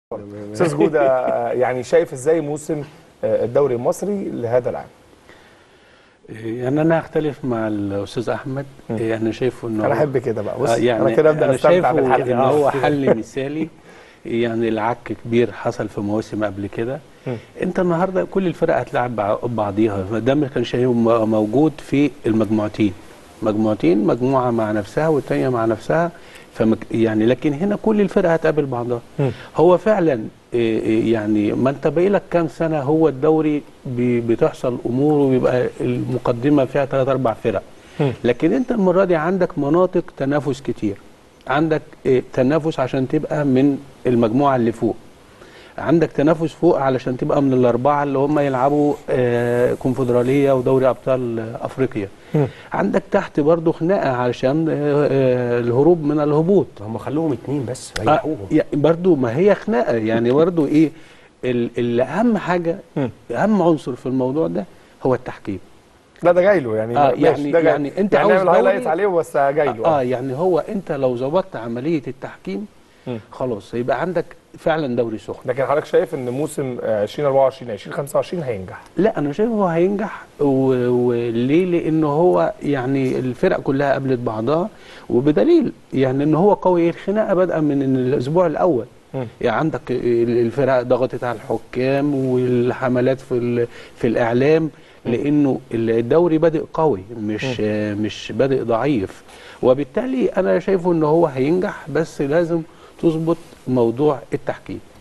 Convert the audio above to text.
استاذ جوده آه، يعني شايف ازاي موسم آه، الدوري المصري لهذا العام يعني انا اختلف مع الاستاذ احمد انا شايفه انه انا احب كده بقى بص آه، يعني انا كده ابدا انا استمتع شايفه بالحلقه ان آه. هو حل مثالي يعني العك كبير حصل في مواسم قبل كده انت النهارده كل الفرق هتلعب بع- بعضيها فده ما كانش هيبقى موجود في المجموعتين مجموعتين مجموعه مع نفسها والتانيه مع نفسها فمك يعني لكن هنا كل الفرق هتقابل بعضها مم. هو فعلا إيه إيه يعني ما انت باقي لك كام سنه هو الدوري بي- بتحصل امور وبيبقى المقدمه فيها ثلاث اربع فرق مم. لكن انت المره دي عندك مناطق تنافس كتير عندك إيه، تنافس عشان تبقى من المجموعه اللي فوق عندك تنافس فوق علشان تبقى من الاربعه اللي هم يلعبوا آه، كونفدراليه ودوري ابطال آه، افريقيا مم. عندك تحت برضو خناقه علشان آه، آه، الهروب من الهبوط هم خلوهم اتنين بس آه، ريحوهم يعني برضو ما هي خناقه يعني برضو ايه ال- اللي اهم حاجه مم. اهم عنصر في الموضوع ده هو التحكيم لا ده جاي له يعني آه، ماشي، يعني- ده جاي. يعني أنت يعني عاوز نعمل هايلايت دوري- عليه بس جاي له اه يعني هو انت لو ظبطت عمليه التحكيم مم. خلاص يبقى عندك فعلا دوري سخن لكن حضرتك شايف ان موسم آه، 2024 2025 هينجح لا انا شايف هو هينجح و- وليه لانه هو يعني الفرق كلها قابلت بعضها وبدليل يعني ان هو قوي الخناقه بادئه من الاسبوع الاول مم. يعني عندك ال- الفرق ضغطت على الحكام والحملات في ال- في الاعلام لانه الدوري بادئ قوي مش مش بادئ ضعيف وبالتالي انا شايفه ان هو هينجح بس لازم تظبط موضوع التحكيم